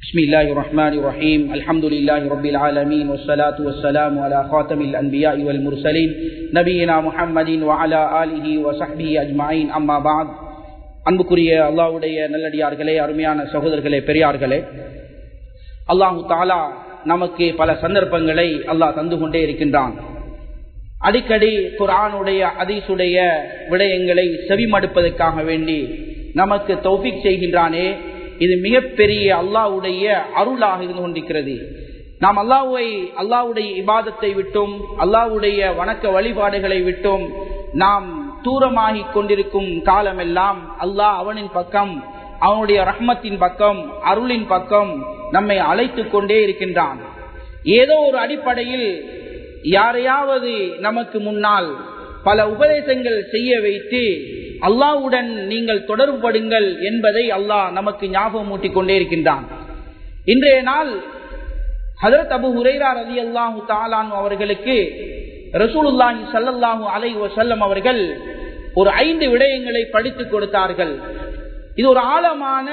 بسم الله الرحمن الرحيم الحمد لله رب العالمين والصلاة والسلام على خاتم الأنبياء والمرسلين نبينا محمد وعلى آله وصحبه أجمعين أما بعد அன்புக்குரிய அல்லாவுடைய நல்லடியார்களே அருமையான சகோதரர்களே பெரியார்களே அல்லாஹு தாலா நமக்கு பல சந்தர்ப்பங்களை அல்லாஹ் தந்து கொண்டே இருக்கின்றான் அடிக்கடி குரானுடைய அதீசுடைய விடயங்களை செவிமடுப்பதற்காக வேண்டி நமக்கு தௌபிக் செய்கின்றானே இது மிகப்பெரிய அல்லாவுடைய அருளாக இருந்து கொண்டிருக்கிறது நாம் அல்லாஹுவை அல்லாவுடைய இபாதத்தை விட்டும் அல்லாவுடைய வணக்க வழிபாடுகளை விட்டும் நாம் தூரமாகி கொண்டிருக்கும் காலமெல்லாம் அல்லாஹ் அவனின் பக்கம் அவனுடைய ரஹ்மத்தின் பக்கம் அருளின் பக்கம் நம்மை அழைத்து கொண்டே இருக்கின்றான் ஏதோ ஒரு அடிப்படையில் யாரையாவது நமக்கு முன்னால் பல உபதேசங்கள் செய்ய வைத்து அல்லாவுடன் நீங்கள் தொடர்புபடுங்கள் என்பதை அல்லாஹ் நமக்கு ஞாபகம் ஊட்டிக் கொண்டே இருக்கின்றான் இன்றைய நாள் ஹதரத் அபு ஹுரைரா ரதி அல்லாஹு தாலான் அவர்களுக்கு ரசூலுல்லாஹி சல்லல்லாஹு அலை வசல்லம் அவர்கள் ஒரு ஐந்து விடயங்களை படித்துக் கொடுத்தார்கள் இது ஒரு ஆழமான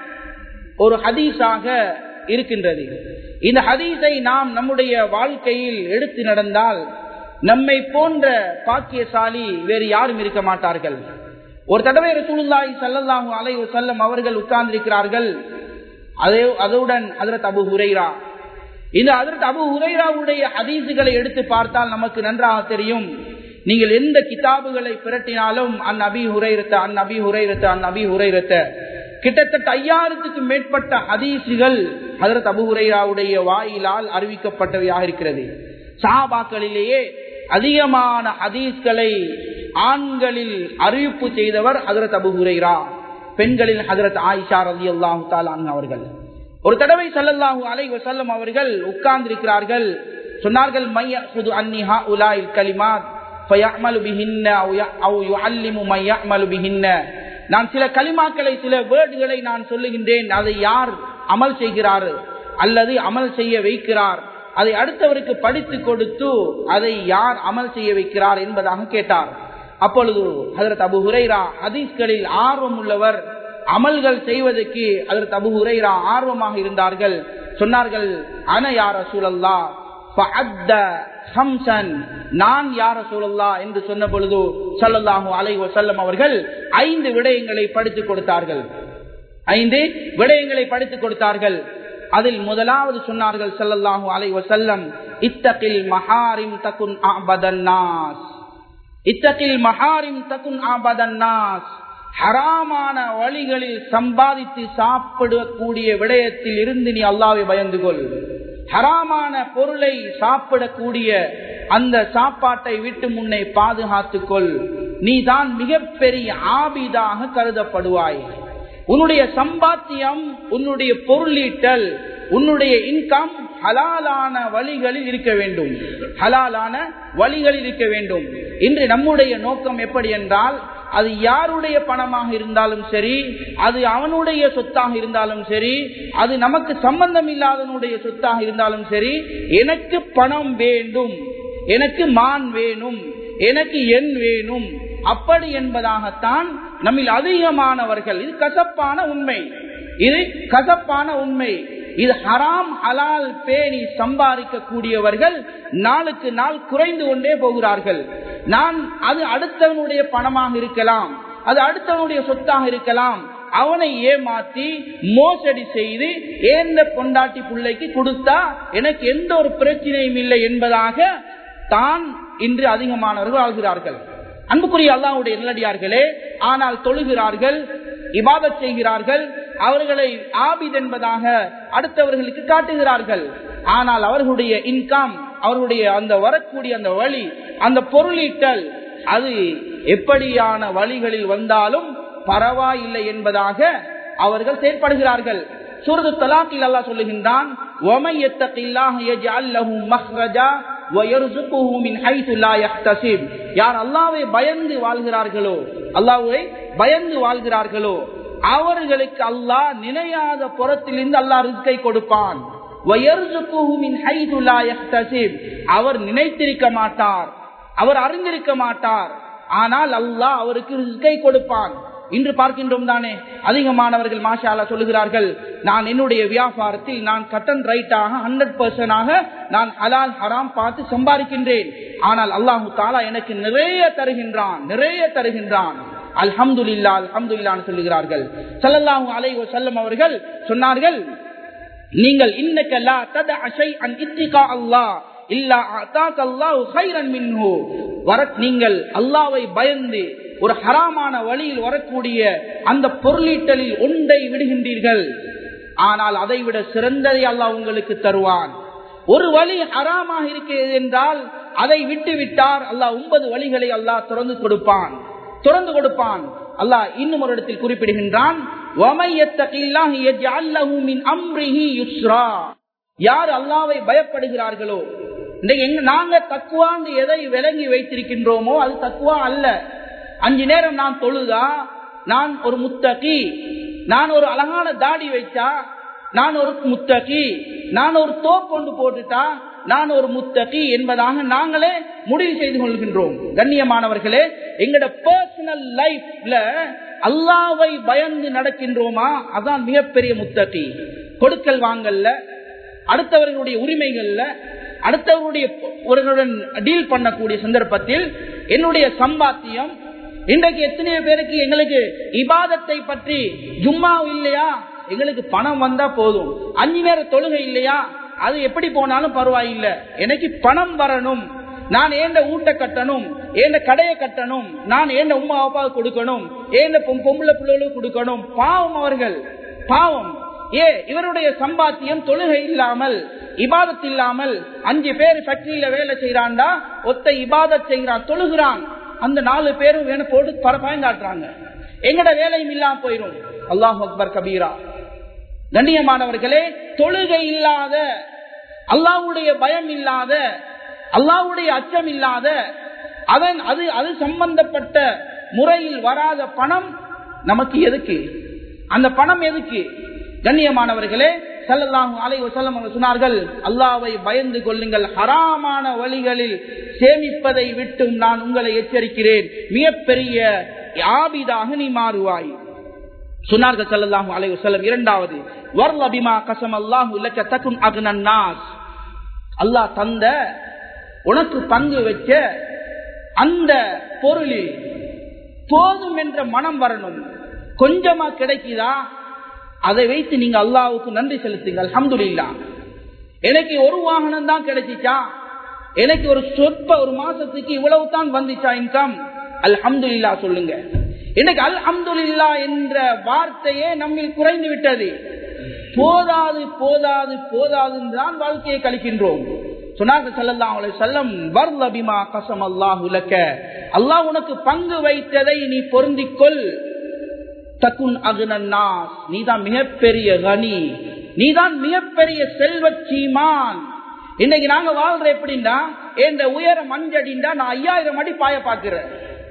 ஒரு ஹதீஸாக இருக்கின்றது இந்த ஹதீஸை நாம் நம்முடைய வாழ்க்கையில் எடுத்து நடந்தால் நம்மை போன்ற பாக்கியசாலி வேறு யாரும் இருக்க மாட்டார்கள் ஒரு தடவை ரசூலுல்லாஹி சல்லல்லாஹு அலை வசல்லம் அவர்கள் உட்கார்ந்திருக்கிறார்கள் அதே அதனுடன் ஹதரத் அபு ஹுரைரா இந்த அதற்கு அபு ஹுரைராவுடைய ஹதீசுகளை எடுத்து பார்த்தால் நமக்கு நன்றாக தெரியும் நீங்கள் எந்த கிதாபுகளை பிரட்டினாலும் அந் அபி ஹுரைரத்த அந் அபி ஹுரைரத்த அந் அபி ஹுரைரத்த கிட்டத்தட்ட ஐயாயிரத்துக்கும் மேற்பட்ட ஹதீசுகள் ஹதரத் அபு ஹுரைராவுடைய வாயிலால் அறிவிக்கப்பட்டவையாக இருக்கிறது சாபாக்களிலேயே அதிகமான ஹதீஸ்களை ஆண்களில் அறிவிப்பு செய்தவர் ஹதரத் அபு ஹுரைரா பெண்களில் ஹதரத் ஆயிஷா ரதி அல்லாஹு தாலான் அவர்கள் ஒரு தடவை சல்லல்லாஹு அலை வசல்லம் அவர்கள் உட்கார்ந்திருக்கிறார்கள் சொன்னார்கள் நான் சில களிமாக்களை சில வேர்டுகளை நான் சொல்லுகின்றேன் அதை யார் அமல் செய்கிறார் அல்லது அமல் செய்ய வைக்கிறார் அதை அடுத்தவருக்கு படித்து கொடுத்து அதை யார் அமல் செய்ய வைக்கிறார் என்பதாக கேட்டார் அப்பொழுது ஹதரத் அபு ஹுரைரா ஹதீஸ்களில் ஆர்வம் உள்ளவர் அமல்கள் செய்வதற்கு அதற்கு அபு ஹுரைரா ஆர்வமாக இருந்தார்கள் சொன்னார்கள் அன யார சூழல்லா நான் யார சூழல்லா என்று சொன்ன பொழுது சல்லல்லாஹு அலை வசல்லம் அவர்கள் ஐந்து விடயங்களை படித்துக் கொடுத்தார்கள் ஐந்து விடயங்களை படித்துக் கொடுத்தார்கள் அதில் முதலாவது சொன்னார்கள் சல்லல்லாஹு அலை வசல்லம் இத்தகில் மஹாரிம் தகுன் ஆபதன்னாஸ் இத்தகில் மஹாரிம் தகுன் ஆபதன்னாஸ் ஹராமான வழிகளில் சம்பாதித்து சாப்பிடக்கூடிய விடயத்தில் இருந்து நீ அல்லாவை பயந்து கொள் ஹராமான பொருளை சாப்பிடக்கூடிய அந்த சாப்பாட்டை விட்டு முன்னே பாதுகாத்துக் கொள் நீ தான் மிகப்பெரிய ஆபிதாக கருதப்படுவாய் உன்னுடைய சம்பாத்தியம் உன்னுடைய பொருளீட்டல் உன்னுடைய இன்கம் ஹலாலான வழிகளில் இருக்க வேண்டும் ஹலாலான வழிகளில் இருக்க வேண்டும் இன்று நம்முடைய நோக்கம் எப்படி என்றால் அது யாருடைய பணமாக இருந்தாலும் சரி அது அவனுடைய சொத்தாக இருந்தாலும் சரி அது நமக்கு சம்பந்தம் இல்லாதவனுடைய சொத்தாக இருந்தாலும் சரி எனக்கு பணம் வேண்டும் எனக்கு மான் வேணும் எனக்கு எண் வேணும் அப்படி என்பதாகத்தான் நம்மில் அதிகமானவர்கள் இது கசப்பான உண்மை இது கசப்பான உண்மை இது ஹராம் ஹலால் பேணி சம்பாதிக்க கூடியவர்கள் நாளுக்கு நாள் குறைந்து கொண்டே போகிறார்கள் நான் அது அடுத்தவனுடைய பணமாக இருக்கலாம் அது அடுத்தவனுடைய சொத்தாக இருக்கலாம் அவனை ஏமாத்தி மோசடி செய்து ஏந்த பொண்டாட்டி பிள்ளைக்கு கொடுத்தா எனக்கு எந்த ஒரு பிரச்சனையும் இல்லை என்பதாக தான் இன்று அதிகமானவர்கள் ஆகிறார்கள் அன்புக்குரிய அல்லாவுடைய நிலடியார்களே ஆனால் தொழுகிறார்கள் இபாதத் செய்கிறார்கள் அவர்களை ஆபித் என்பதாக அடுத்தவர்களுக்கு காட்டுகிறார்கள் ஆனால் அவர்களுடைய இன்கம் அவர்களுடைய அந்த வரக்கூடிய அந்த வழி அந்த பொருளீட்டல் அது எப்படியான வழிகளில் வந்தாலும் பரவாயில்லை என்பதாக அவர்கள் செயற்படுகிறார்கள் சூரது தலாக்கில் அல்லா சொல்லுகின்றான் யார் அல்லாவை பயந்து வாழ்கிறார்களோ அல்லாவை பயந்து வாழ்கிறார்களோ அவர்களுக்கு அல்லாஹ் நினையாத புறத்திலிருந்து அல்லாஹ் ரிஸ்கை கொடுப்பான் அவர் நினைத்திருக்க மாட்டார் அவர் அறிந்திருக்க மாட்டார் ஆனால் அல்லாஹ் அவருக்கு ரிஸ்கை கொடுப்பான் இன்று பார்க்கின்றோம் தானே அதிகமானவர்கள் மாஷாலா சொல்லுகிறார்கள் நான் என்னுடைய வியாபாரத்தில் நான் கட்டன் ரைட்டாக ஹண்ட்ரட் பர்சன்டாக நான் ஹலால் ஹராம் பார்த்து சம்பாதிக்கின்றேன் ஆனால் அல்லாஹு தாலா எனக்கு நிறைய தருகின்றான் நிறைய தருகின்றான் அல்ஹம்துலில்லா அல்ஹம்துலில்லான்னு சொல்லுகிறார்கள் ஸல்லல்லாஹு அலைஹி வஸல்லம் அவர்கள் சொன்னார்கள் நீங்கள் இன்னக்க லா ததஅ ஷைஅன் இத்திகா அல்லாஹ் இல்லா அதாக அல்லாஹு கைரன் மின்ஹு வர நீங்கள் அல்லாவை பயந்து ஒரு ஹராமான வழியில் வரக்கூடிய அந்த பொருளீட்டலில் ஒன்றை விடுகின்றீர்கள் ஆனால் அதை விட சிறந்ததை அல்லாஹ் உங்களுக்கு தருவான் ஒரு வழி ஹராமாக இருக்கிறது என்றால் அதை விட்டு விட்டார் அல்லாஹ் ஒன்பது வழிகளை அல்லாஹ் திறந்து கொடுப்பான் திறந்து கொடுப்பான் அல்லாஹ் இன்னும் ஒரு இடத்தில் குறிப்பிடுகின்றான் யார் அல்லாவை பயப்படுகிறார்களோ நாங்க தக்குவாந்து எதை விளங்கி வைத்திருக்கின்றோமோ அது தக்குவா அல்ல அஞ்சு நேரம் நான் தொழுதா நான் ஒரு முத்தகி நான் ஒரு அழகான தாடி வைச்சா நான் ஒரு முத்தகி நான் ஒரு தோப் கொண்டு போட்டுட்டா நான் ஒரு முத்தகி என்பதாக நாங்களே முடிவு செய்து கொள்கின்றோம் கண்ணியமானவர்களே எங்கட பர்சனல் லைஃப்ல அல்லாவை பயந்து நடக்கின்றோமா அதான் மிகப்பெரிய முத்தகி கொடுக்கல் வாங்கல்ல அடுத்தவர்களுடைய உரிமைகள்ல அடுத்தவருடைய ஒருவருடன் டீல் பண்ணக்கூடிய சந்தர்ப்பத்தில் என்னுடைய சம்பாத்தியம் இன்றைக்கு எத்தனையோ பேருக்கு எங்களுக்கு இபாதத்தை பற்றி ஜும்மா இல்லையா எங்களுக்கு பணம் வந்தா போதும் அஞ்சு நேர தொழுகை இல்லையா அது எப்படி போனாலும் பரவாயில்லை எனக்கு பணம் வரணும் நான் ஏண்ட ஊட்ட கட்டணும் ஏண்ட கடையை கட்டணும் நான் ஏண்ட உமா அப்பாவுக்கு கொடுக்கணும் ஏண்ட பொம்பளை பிள்ளைகளுக்கு கொடுக்கணும் பாவம் அவர்கள் பாவம் ஏ இவருடைய சம்பாத்தியம் தொழுகை இல்லாமல் இபாதத் இல்லாமல் அஞ்சு பேர் ஃபேக்டரியில வேலை செய்யறான்டா ஒத்த இபாதத் செய்கிறான் தொழுகிறான் அந்த நாலு பேரும் வேணும் போட்டு பயங்காட்டுறாங்க எங்கட வேலையும் இல்லாம போயிடும் அல்லாஹ் அக்பர் கபீரா கண்ணியமானவர்களே தொழுகை இல்லாத அல்லாவுடைய பயம் இல்லாத அல்லாவுடைய அச்சம் இல்லாத அதன் அது அது சம்பந்தப்பட்ட முறையில் வராத பணம் நமக்கு எதுக்கு அந்த பணம் எதுக்கு கண்ணியமானவர்களே சல்லல்லாஹு அலை வசல்லம் அவங்க சொன்னார்கள் அல்லாவை பயந்து கொள்ளுங்கள் ஹராமான வழிகளில் சேமிப்பதை விட்டும் நான் உங்களை எச்சரிக்கிறேன் மிகப்பெரிய ஆபிதாக நீ மாறுவாய் சொன்னார்கள் சல்லல்லாஹு அலை வசல்லம் இரண்டாவது வர்ல பிமா கசம் அல்லாஹு இலக்க தக்கும் அக்னாஸ் அல்லாஹ் தந்த உனக்கு பங்கு வச்ச அந்த பொருளில் போதும் என்ற மனம் வரணும் கொஞ்சமா கிடைக்குதா அதை வைத்து நீங்க அல்லாவுக்கு நன்றி செலுத்துங்கள் அஹமதுல்லா எனக்கு ஒரு வாகனம் தான் கிடைச்சிச்சா எனக்கு ஒரு சொற்ப ஒரு மாசத்துக்கு இவ்வளவு தான் வந்துச்சா இன்கம் அல்ஹம்துல்லா சொல்லுங்க இன்னைக்கு அல் அம்துல்லா என்ற வார்த்தையே நம்மில் குறைந்து விட்டது போதாது போதாது போதாது தான் வாழ்க்கையை கழிக்கின்றோம் சொன்னார்கள் சல்லல்லாஹு அலைஹி வஸல்லம் வர்ல பிமா கஸம் அல்லாஹு லக அல்லாஹ் உனக்கு பங்கு வைத்ததை நீ பொருந்திக்கொள் தக்குன் அகுனன்னாஸ் நீதான் மிகப்பெரிய கனி நீதான் மிகப்பெரிய செல்வ சீமான் இன்னைக்கு நாங்க வாழ்ற எப்படின்னா என்ற உயரம் அஞ்சடிண்டா நான் ஐயாயிரம் அடி பாய பாக்குறேன்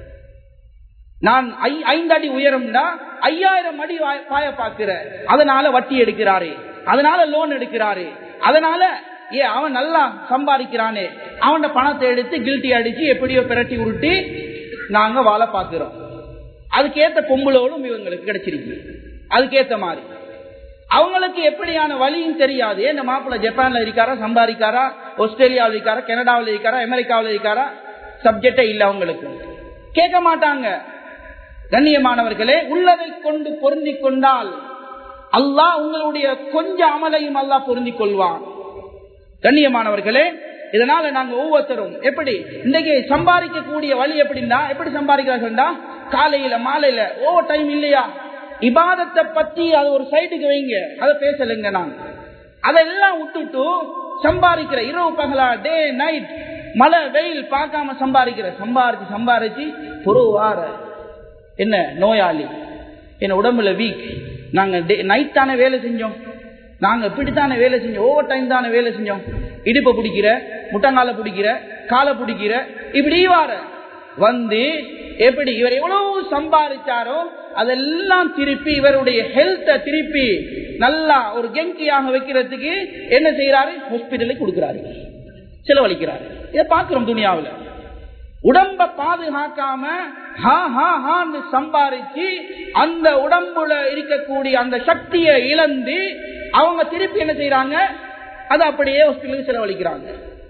நான் ஐந்து அடி உயரம்னா ஐயாயிரம் அடி பாய பாக்குறேன் அதனால வட்டி எடுக்கிறாரு அதனால லோன் எடுக்கிறாரு அதனால ஏ அவன் நல்லா சம்பாதிக்கிறானே அவன் பணத்தை எடுத்து கில்ட்டி அடிச்சு எப்படியோ பிரட்டி உருட்டி நாங்க வாழ பாக்குறோம் அதுக்கேத்த பொம்பளோடும் இவங்களுக்கு கிடைச்சிருக்கு அதுக்கேத்த மாதிரி அவங்களுக்கு எப்படியான வழியும் தெரியாது இந்த மாப்பிள்ள ஜப்பான்ல இருக்காரா சம்பாதிக்காரா ஆஸ்திரேலியாவில் இருக்காரா கனடாவில் இருக்காரா அமெரிக்காவில் இருக்காரா சப்ஜெக்டே இல்ல அவங்களுக்கு கேட்க மாட்டாங்க கண்ணியமானவர்களே உள்ளதை கொண்டு பொருந்தி கொண்டால் அல்லாஹ் உங்களுடைய கொஞ்ச அமலையும் அல்லாஹ் பொருந்தி கொள்வான் கண்ணியமானவர்களே இதனால நாங்க ஒவ்வொருத்தரும் எப்படி இன்னைக்கு சம்பாதிக்கக்கூடிய வழி எப்படின்னா எப்படி சம்பாதிக்கிறார்கள்டா காலையில மாலையில ஓவர் டைம் இல்லையா இபாதத்தை பத்தி அது ஒரு சைடுக்கு வைங்க அதை பேசலைங்க நான் அதெல்லாம் விட்டுட்டு சம்பாதிக்கிற இரவு பகலா டே நைட் மழை வெயில் பார்க்காம சம்பாதிக்கிற சம்பாரிச்சு சம்பாரிச்சு பொறுவார என்ன நோயாளி என்ன உடம்புல வீக் நாங்க நைட் தானே வேலை செஞ்சோம் நாங்க இப்படித்தானே வேலை செஞ்சோம் ஓவர் டைம் தானே வேலை செஞ்சோம் இடுப்பை பிடிக்கிற முட்டங்கால பிடிக்கிற காலை பிடிக்கிற இப்படி வார வந்து எப்படி இவர் எவ்வளவு சம்பாதிச்சாரோ அதெல்லாம் திருப்பி இவருடைய ஹெல்த்தை திருப்பி நல்லா ஒரு கெங்கியாக வைக்கிறதுக்கு என்ன செய்யறாரு ஹாஸ்பிட்டலுக்கு கொடுக்கிறாரு செலவழிக்கிறாரு இதை பார்க்கிறோம் துணியாவில் உடம்ப பாதுகாக்காம ஹா ஹா ஹான்னு சம்பாரிச்சு அந்த உடம்புல இருக்கக்கூடிய அந்த சக்தியை இழந்து அவங்க திருப்பி என்ன செய்யறாங்க அதை அப்படியே ஹாஸ்பிட்டலுக்கு செலவழிக்கிறாங்க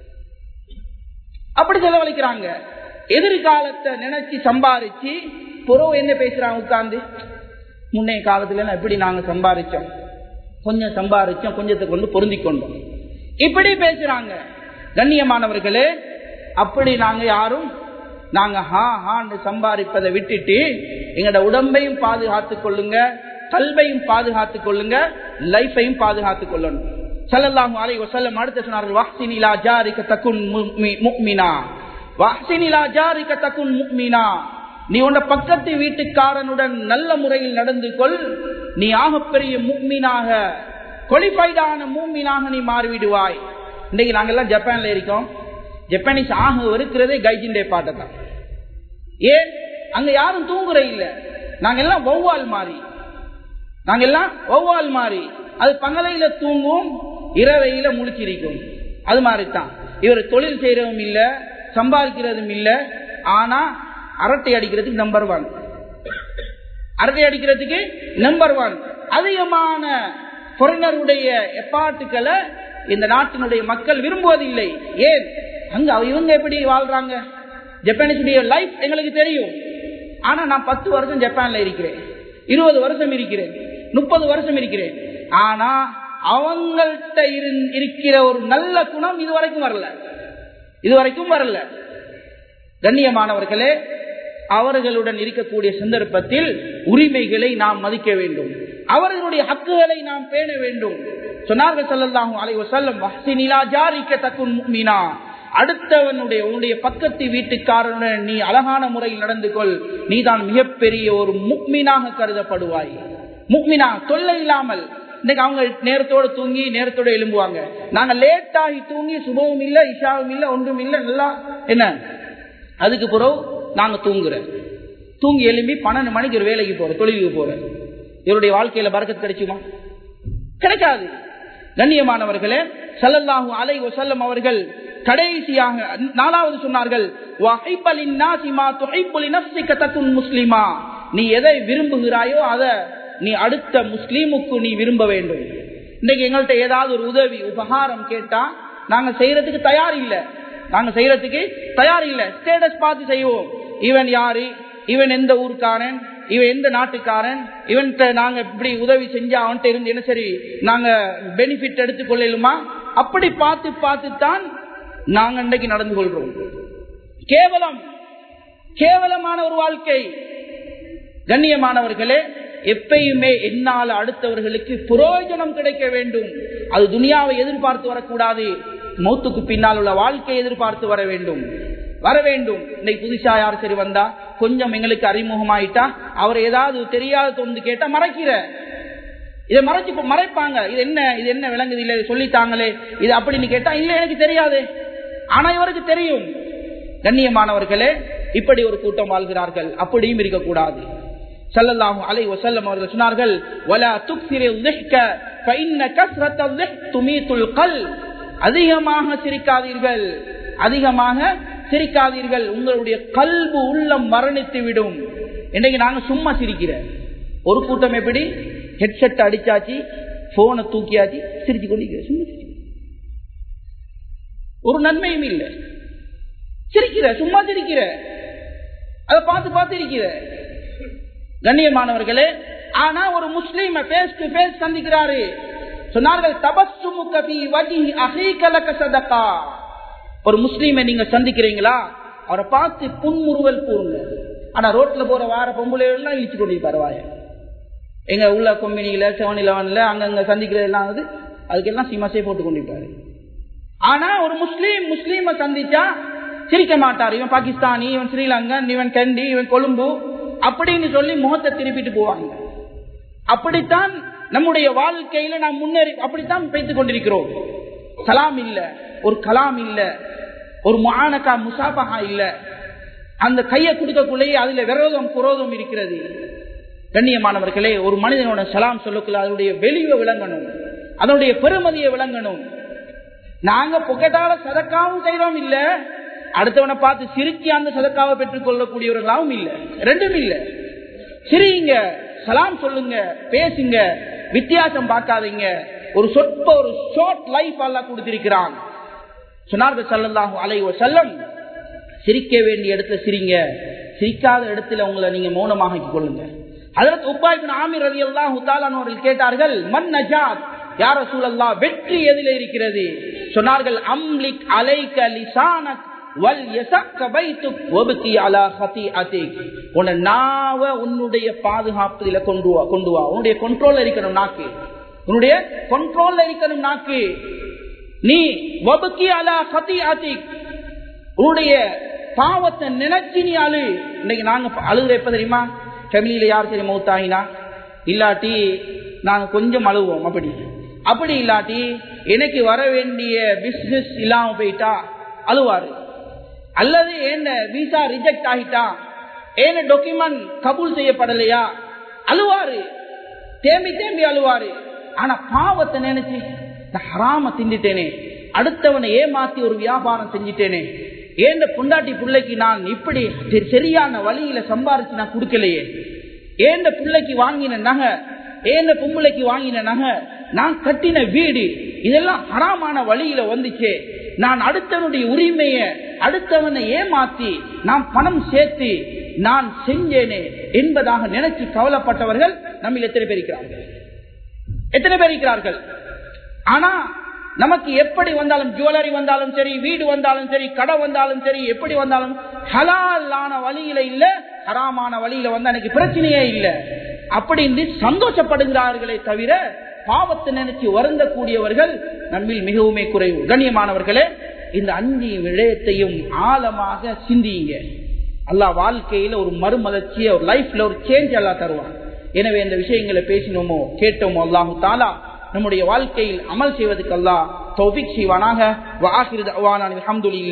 அப்படி செலவழிக்கிறாங்க எதிர்காலத்தை நினைச்சு சம்பாரிச்சு புறவு என்ன பேசுறாங்க உட்கார்ந்து முன்னைய காலத்துல எப்படி நாங்க சம்பாரிச்சோம் கொஞ்சம் சம்பாரிச்சோம் கொஞ்சத்தை கொண்டு பொருந்தி கொண்டோம் இப்படி பேசுறாங்க கண்ணியமானவர்களே அப்படி நாங்க யாரும் நாங்க ஹா ஹான்னு சம்பாதிப்பதை விட்டுட்டு எங்களோட உடம்பையும் பாதுகாத்துக் கொள்ளுங்க கல்வையும் பாதுகாத்துக் கொள்ளுங்க லைஃபையும் பாதுகாத்துக் கொள்ளணும் சல்லல்லாஹு அலைஹி வஸல்லம் அடுத்து சொன்னார்கள் வாஹ்சின் இலா ஜாரிக தகுன் முஃமினா வாஹ்சின் இலா ஜாரிக தகுன் முஃமினா நீ உன்ன பக்கத்து வீட்டுக்காரனுடன் நல்ல முறையில் நடந்து கொள் நீ ஆகப்பெரிய முக்மீனாக குவாலிஃபைடான மூமீனாக நீ மாறிவிடுவாய் இன்னைக்கு நாங்கெல்லாம் ஜப்பான்ல இருக்கோம் ஜப்பானீஸ் ஆக இருக்கிறதே கைஜிண்டே பாட்டை தான் ஏன் அங்க யாரும் தூங்குற இல்ல நாங்க எல்லாம் வௌவால் மாறி நாங்க எல்லாம் வௌவால் மாறி அது பங்கலையில தூங்கும் இரவையில முழிச்சிருக்கும் அது மாதிரிதான் இவர் தொழில் செய்யறதும் இல்ல சம்பாதிக்கிறதும் இல்ல ஆனா அரட்டை அடிக்கிறதுக்கு நம்பர் ஒன் அரட்டை அடிக்கிறதுக்கு நம்பர் ஒன் அதிகமான பொறினருடைய எப்பாட்டுக்களை இந்த நாட்டினுடைய மக்கள் விரும்புவதில்லை ஏன் அங்க இவங்க எப்படி வாழ்றாங்க ஜப்பானீஸுடைய லைஃப் எங்களுக்கு தெரியும் ஆனா நான் பத்து வருஷம் ஜப்பான்ல இருக்கிறேன் இருபது வருஷம் இருக்கிறேன் முப்பது வருஷம் இருக்கிறேன் ஆனா அவங்கள்ட்ட இருக்கிற ஒரு நல்ல குணம் இதுவரைக்கும் வரல இதுவரைக்கும் வரல கண்ணியமானவர்களே அவர்களுடன் இருக்கக்கூடிய சந்தர்ப்பத்தில் உரிமைகளை நாம் மதிக்க வேண்டும் அவர்களுடைய ஹக்குகளை நாம் பேண வேண்டும் சொன்னார்கள் சல்லல்லாஹு அலைஹி வஸல்லம் வஹ்சினிலா ஜாரிக்க தகுன் முஃமினா அடுத்தவனுடைய உன்னுடைய பக்கத்து வீட்டுக்காரனுடன் நீ அழகான முறையில் நடந்து கொள் நீதான் மிகப்பெரிய ஒரு முக்மீனாக கருதப்படுவாய் முக்மினா தொல்லை இல்லாமல் இன்னைக்கு அவங்க நேரத்தோட தூங்கி நேரத்தோட எழும்புவாங்க நாங்க லேட் ஆகி தூங்கி சுபமும் இல்ல இஷாவும் இல்ல ஒன்றும் இல்ல நல்லா என்ன அதுக்கு பிறகு நாங்க தூங்குறோம் தூங்கி எழும்பி பன்னெண்டு மணிக்கு ஒரு வேலைக்கு போறோம் தொழிலுக்கு போறோம் இவருடைய வாழ்க்கையில பறக்கத்து கிடைக்குமா கிடைக்காது கண்ணியமானவர்களே சல்லல்லாஹு அலை வசல்லம் அவர்கள் கடைசியாக நாலாவது சொன்னார்கள் முஸ்லிமா நீ எதை விரும்புகிறாயோ அத நீ அடுத்த முஸ்லீமுக்கு நீ விரும்ப வேண்டும் இன்னைக்கு எங்கள்கிட்ட ஏதாவது ஒரு உதவி உபகாரம் கேட்டா நாங்க செய்யறதுக்கு தயார் இல்ல நாங்க செய்யறதுக்கு தயார் இல்ல ஸ்டேட்டஸ் பார்த்து செய்வோம் இவன் யாரு இவன் எந்த ஊருக்காரன் இவன் எந்த நாட்டுக்காரன் இவன்கிட்ட நாங்க இப்படி உதவி செஞ்சா அவன்கிட்ட இருந்து என்ன சரி நாங்க பெனிஃபிட் எடுத்துக் கொள்ளலுமா அப்படி பார்த்து பார்த்து தான் நாங்க இன்றைக்கு நடந்து கொள்றோம் கேவலம் கேவலமான ஒரு வாழ்க்கை கண்ணியமானவர்களே எப்பயுமே என்னால் அடுத்தவர்களுக்கு புரோஜனம் கிடைக்க வேண்டும் அது துனியாவை எதிர்பார்த்து வரக்கூடாது மௌத்துக்கு பின்னால் உள்ள வாழ்க்கையை எதிர்பார்த்து வர வேண்டும் வர வேண்டும் இன்னைக்கு புதுசா யார் சரி வந்தா கொஞ்சம் எங்களுக்கு அறிமுகமாயிட்டா அவர் ஏதாவது தெரியாத தொந்து கேட்டா மறைக்கிற இதை மறைச்சு மறைப்பாங்க இது என்ன இது என்ன விளங்குது இல்ல சொல்லித்தாங்களே இது அப்படின்னு கேட்டா இல்ல எனக்கு தெரியாது ஆனா இவருக்கு தெரியும் கண்ணியமானவர்களே இப்படி ஒரு கூட்டம் வாழ்கிறார்கள் அப்படியும் இருக்கக்கூடாது சல்லல்லாஹு அலை வசல்லம் அவர்கள் சொன்னார்கள் வலா துக்ஸிரு ذِحْكَ فإن كثرة الضحك تميت القلب அதிகமாக சிரிக்காதீர்கள் அதிகமாக சிரிக்காதீர்கள் உங்களுடைய கல்பு உள்ளம் மரணித்து விடும் இன்னைக்கு நாங்க சும்மா சிரிக்கிற ஒரு கூட்டம் எப்படி ஹெட்செட் அடிச்சாச்சு போனை தூக்கியாச்சு சிரிச்சு கொண்டிருக்கிற சும்மா சிரிச்சு ஒரு நன்மையும் இல்லை சிரிக்கிற சும்மா சிரிக்கிற அதை பார்த்து பார்த்து இருக்கிற கண்ணியமானவர்களே ஆனா ஒரு முஸ்லீம பேஸ் டு பேஸ் சந்திக்கிறாரு சொன்னார்கள் தபசுமுகா ஒரு முஸ்லீமை நீங்க சந்திக்கிறீங்களா அவரை பார்த்து புன்முறுவல் கூறுங்க ஆனா ரோட்ல போற வார பொம்பளை எல்லாம் இழிச்சு கொண்டிருப்பாரு வாய எங்க உள்ள கொம்பினியில செவன் இலவன்ல அங்கங்க சந்திக்கிறது எல்லாம் வந்து அதுக்கெல்லாம் சிமசை போட்டு கொண்டிருப்பாரு ஆனா ஒரு முஸ்லீம் முஸ்லீமை சந்திச்சா சிரிக்க மாட்டார் இவன் பாகிஸ்தானி இவன் ஸ்ரீலங்கன் இவன் கண்டி இவன் கொழும்பு அப்படின்னு சொல்லி முகத்தை திருப்பிட்டு போவாங்க அப்படித்தான் நம்முடைய வாழ்க்கையில நாம் முன்னேறி அப்படித்தான் பேசிக் கொண்டிருக்கிறோம் சலாம் இல்ல ஒரு கலாம் இல்ல ஒரு மானக்கா முசாபகா இல்ல அந்த கையை கொடுக்கக்குள்ளேயே அதுல விரோதம் குரோதம் இருக்கிறது கண்ணியமானவர்களே ஒரு மனிதனோட சலாம் சொல்லக்குள்ள அதனுடைய வெளிவை விளங்கணும் அதனுடைய பெருமதியை விளங்கணும் நாங்க புகட்டால சதக்காவும் செய்யறோம் இல்ல அடுத்தவனை பார்த்து சிரிச்சு அந்த சதக்காவை பெற்றுக் கொள்ளக்கூடியவர்களாகவும் இல்ல ரெண்டும் இல்ல சிரிங்க சலாம் சொல்லுங்க பேசுங்க வித்தியாசம் பார்க்காதீங்க ஒரு சொற்ப ஒரு ஷார்ட் லைஃப் அல்லா கொடுத்திருக்கிறான் சொன்னார்கள் சல்லல்லாஹு அலைஹி வஸல்லம் சிரிக்க வேண்டிய இடத்துல சிரிங்க சிரிக்காத இடத்துல உங்களை நீங்க மௌனமாக கொள்ளுங்க அதற்கு உப்பாய்பின் ஆமிர் அலி அல்லாஹு அவர்கள் கேட்டார்கள் மன் நஜாத் யார சூழல்லா வெற்றி எதில் இருக்கிறது சொன்னார்கள் அம்லிக் அலைக லிசானக் வல் யசக்க பைத்துக் வபகி அலா ஹதீஅதிக் உன்னை நாவ உன்னுடைய பாதுகாப்புல கொண்டு வா கொண்டு வா உன்னுடைய கண்ட்ரோல்ல இருக்கணும் நாக்கு உன்னுடைய கண்ட்ரோல்ல இருக்கணும் நாக்கு நீ வபகி அலா ஹதீஅதிக் உன்னுடைய பாவத்தை நினைச்சு நீ அழு இன்னைக்கு நாங்க அழுகுற எப்ப தெரியுமா ஃபேமிலியில யார் சரி மௌத்தாயினா இல்லாட்டி நாங்க கொஞ்சம் அழுவோம் அப்படி அப்படி இல்லாட்டி எனக்கு வர வேண்டிய பிசினஸ் இல்லாம போயிட்டா அழுவாரு அல்லது என்ன விசா ரிஜெக்ட் ஆகிட்டா ஏன டாக்குமெண்ட் கபூல் செய்யப்படலையா அழுவாரு தேம்பி தேம்பி அழுவாரு ஆனா பாவத்தை நினைச்சு நான் ஹராம திண்டிட்டேனே அடுத்தவனை ஏமாத்தி ஒரு வியாபாரம் செஞ்சிட்டேனே ஏந்த புண்டாட்டி பிள்ளைக்கு நான் இப்படி சரியான வழியில சம்பாரிச்சு நான் கொடுக்கலையே ஏந்த பிள்ளைக்கு வாங்கின நகை ஏந்த பொம்பளைக்கு வாங்கின நகை நான் கட்டின வீடு இதெல்லாம் ஹராமான வழியில வந்துச்சே நான் அடுத்தவனுடைய உரிமைய அடுத்தவனை ஏமாத்தி நான் பணம் சேர்த்து நான் செஞ்சேனே என்பதாக நினைச்சு கவலைப்பட்டவர்கள் நம்ம எத்தனை பேர் இருக்கிறார்கள் எத்தனை பேர் இருக்கிறார்கள் ஆனா நமக்கு எப்படி வந்தாலும் ஜுவல்லரி வந்தாலும் சரி வீடு வந்தாலும் சரி கடை வந்தாலும் சரி எப்படி வந்தாலும் ஹலாலான வழியில இல்ல ஹராமான வழியில வந்து எனக்கு பிரச்சனையே இல்லை அப்படின்னு சந்தோஷப்படுகிறார்களே தவிர பாவத்தை நினைச்சு வருந்தக்கூடியவர்கள் நம்மில் மிகவுமே குறைவு கண்ணியமானவர்களே இந்த அஞ்சு விடயத்தையும் ஆழமாக சிந்தியுங்க அல்லா வாழ்க்கையில ஒரு மறுமலர்ச்சிய ஒரு லைஃப்ல ஒரு சேஞ்ச் எல்லாம் தருவான் எனவே இந்த விஷயங்களை பேசினோமோ கேட்டோமோ அல்லாஹு தாலா நம்முடைய வாழ்க்கையில் அமல் செய்வதற்கு அல்லா தௌபிக் செய்வானாக